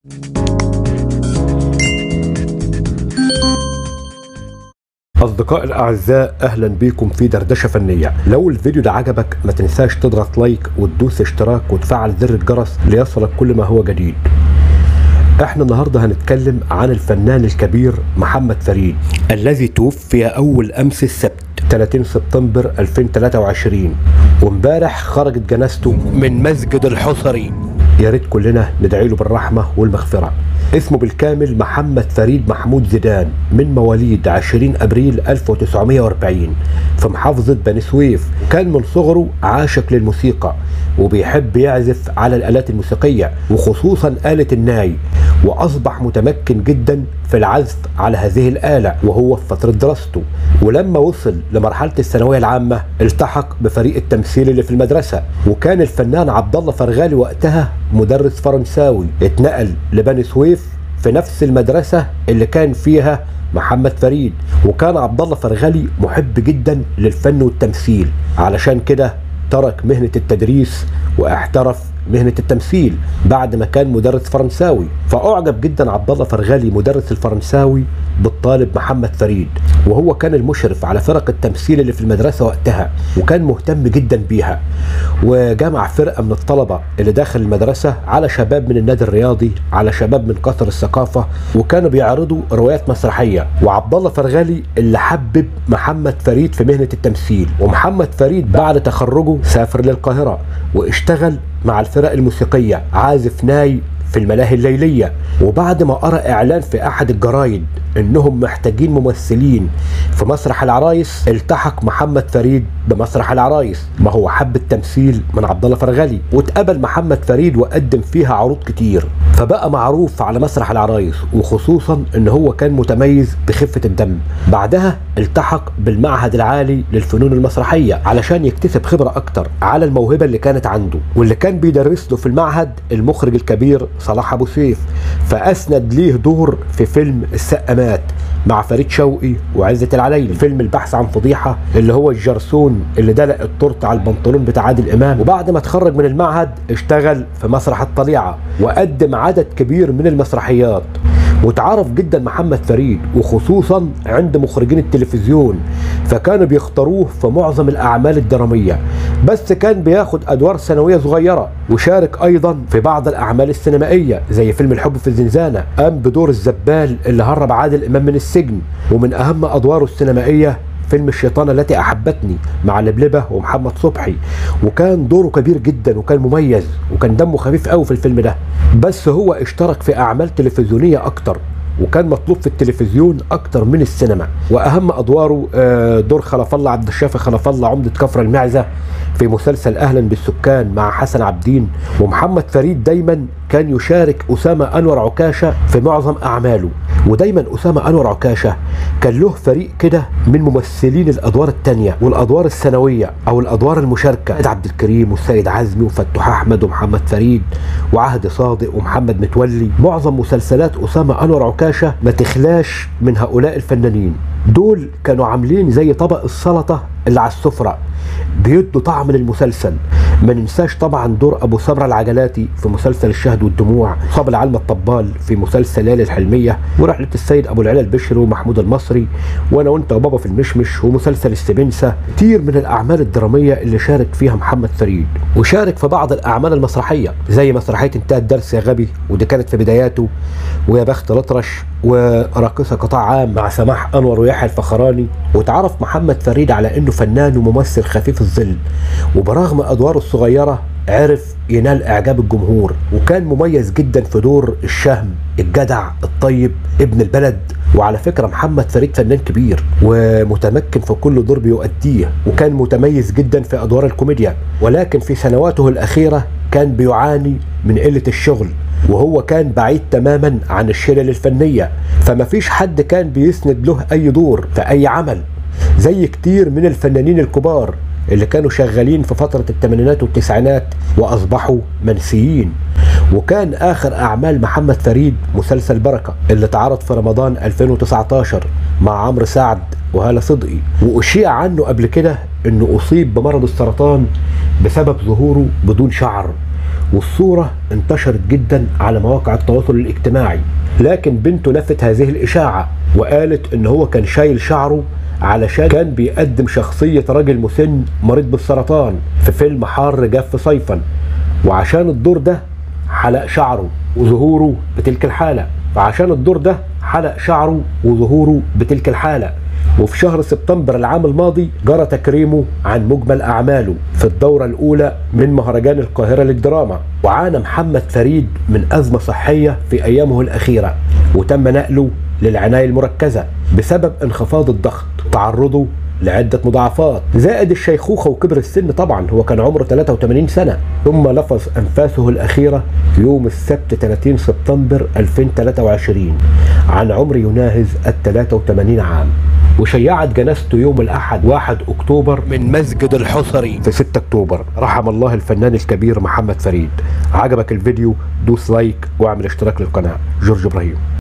أصدقائي الأعزاء أهلا بيكم في دردشة فنية لو الفيديو ده عجبك ما تنساش تضغط لايك وتدوس اشتراك وتفعل زر الجرس ليصلك كل ما هو جديد احنا النهارده هنتكلم عن الفنان الكبير محمد فريد الذي توفي اول امس السبت 30 سبتمبر 2023 وامبارح خرجت جنازته من مسجد الحصري يا ريت كلنا ندعي له بالرحمه والمغفره اسمه بالكامل محمد فريد محمود زيدان من مواليد 20 ابريل 1940 في محافظه بني سويف كان من صغره عاشق للموسيقى وبيحب يعزف على الالات الموسيقيه وخصوصا اله الناي واصبح متمكن جدا في العزف على هذه الاله وهو في فتره دراسته ولما وصل لمرحله الثانويه العامه التحق بفريق التمثيل اللي في المدرسه وكان الفنان عبد الله فرغالي وقتها مدرس فرنساوي اتنقل لبني سويف في نفس المدرسه اللي كان فيها محمد فريد وكان عبد الله فرغلي محب جدا للفن والتمثيل علشان كده ترك مهنه التدريس واحترف مهنة التمثيل بعد ما كان مدرس فرنساوي فأعجب جدا عبد الله فرغالي مدرس الفرنساوي بالطالب محمد فريد وهو كان المشرف على فرق التمثيل اللي في المدرسة وقتها وكان مهتم جدا بيها وجمع فرقة من الطلبة اللي داخل المدرسة على شباب من النادي الرياضي على شباب من قصر الثقافة وكانوا بيعرضوا روايات مسرحية وعبد الله فرغالي اللي حبب محمد فريد في مهنة التمثيل ومحمد فريد بعد تخرجه سافر للقاهرة واشتغل مع الفرق الموسيقية عازف ناي في الملاهي الليلية وبعد ما قرأ إعلان في أحد الجرايد إنهم محتاجين ممثلين في مسرح العرايس التحق محمد فريد بمسرح العرايس ما هو حب التمثيل من عبد الله فرغلي واتقبل محمد فريد وقدم فيها عروض كتير فبقى معروف على مسرح العرايس وخصوصا ان هو كان متميز بخفة الدم بعدها التحق بالمعهد العالي للفنون المسرحية علشان يكتسب خبرة اكتر على الموهبة اللي كانت عنده واللي كان بيدرس له في المعهد المخرج الكبير صلاح ابو سيف فاسند ليه دور في فيلم السقامات مع فريد شوقي وعزة العليلي فيلم البحث عن فضيحة اللي هو الجرسون اللي دلق التورته على البنطلون بتاع عادل امام وبعد ما اتخرج من المعهد اشتغل في مسرح الطليعة وقدم عدد كبير من المسرحيات وتعرف جدا محمد فريد وخصوصا عند مخرجين التلفزيون فكانوا بيختاروه في معظم الاعمال الدراميه بس كان بياخد ادوار ثانويه صغيره وشارك ايضا في بعض الاعمال السينمائيه زي فيلم الحب في الزنزانه قام بدور الزبال اللي هرب عادل امام من السجن ومن اهم ادواره السينمائيه فيلم الشيطانة التي أحبتني مع لبلبة ومحمد صبحي وكان دوره كبير جدا وكان مميز وكان دمه خفيف قوي في الفيلم ده بس هو اشترك في أعمال تلفزيونية أكتر وكان مطلوب في التلفزيون اكتر من السينما واهم ادواره دور خلف الله عبد الشافي خلف الله عمده كفر المعزه في مسلسل اهلا بالسكان مع حسن عبدين ومحمد فريد دايما كان يشارك اسامه انور عكاشه في معظم اعماله ودايما اسامه انور عكاشه كان له فريق كده من ممثلين الادوار الثانيه والادوار الثانويه او الادوار المشاركه سيد عبد الكريم والسيد عزمي وفتوح احمد ومحمد فريد وعهد صادق ومحمد متولي معظم مسلسلات اسامه انور عكاشه ما تخلاش من هؤلاء الفنانين دول كانوا عاملين زي طبق السلطه اللي على السفره بيدوا طعم للمسلسل ما ننساش طبعا دور ابو سمره العجلاتي في مسلسل الشهد والدموع صابر علم الطبال في مسلسل ليالي الحلميه ورحله السيد ابو العلا البشري ومحمود المصري وانا وانت وبابا في المشمش ومسلسل السبنسه كتير من الاعمال الدراميه اللي شارك فيها محمد فريد وشارك في بعض الاعمال المسرحيه زي مسرحيه انتهى الدرس يا غبي ودي كانت في بداياته ويا بخت الاطرش وراقصه قطاع عام مع سماح انور ويحيى الفخراني وتعرف محمد فريد على انه فنان وممثل خفيف الظل وبرغم ادواره الصغيره عرف ينال اعجاب الجمهور وكان مميز جدا في دور الشهم الجدع الطيب ابن البلد وعلى فكره محمد فريد فنان كبير ومتمكن في كل دور بيؤديه وكان متميز جدا في ادوار الكوميديا ولكن في سنواته الاخيره كان بيعاني من قله الشغل وهو كان بعيد تماما عن الشلل الفنيه فما فيش حد كان بيسند له اي دور في اي عمل زي كتير من الفنانين الكبار اللي كانوا شغالين في فترة الثمانينات والتسعينات وأصبحوا منسيين وكان آخر أعمال محمد فريد مسلسل بركة اللي اتعرض في رمضان 2019 مع عمرو سعد وهالة صدقي وأشيع عنه قبل كده إنه أصيب بمرض السرطان بسبب ظهوره بدون شعر والصورة انتشرت جدا على مواقع التواصل الاجتماعي لكن بنته نفت هذه الإشاعة وقالت إن هو كان شايل شعره علشان كان بيقدم شخصية راجل مسن مريض بالسرطان في فيلم حار جاف صيفا وعشان الدور ده حلق شعره وظهوره بتلك الحالة فعشان الدور ده حلق شعره وظهوره بتلك الحالة وفي شهر سبتمبر العام الماضي جرى تكريمه عن مجمل أعماله في الدورة الأولى من مهرجان القاهرة للدراما وعانى محمد فريد من أزمة صحية في أيامه الأخيرة وتم نقله للعناية المركزة بسبب انخفاض الضغط تعرضه لعدة مضاعفات زائد الشيخوخة وكبر السن طبعا هو كان عمره 83 سنة ثم لفظ أنفاسه الأخيرة يوم السبت 30 سبتمبر 2023 عن عمر يناهز ال 83 عام وشيعت جنازته يوم الأحد 1 أكتوبر من مسجد الحصري في 6 أكتوبر رحم الله الفنان الكبير محمد فريد عجبك الفيديو دوس لايك واعمل اشتراك للقناة جورج إبراهيم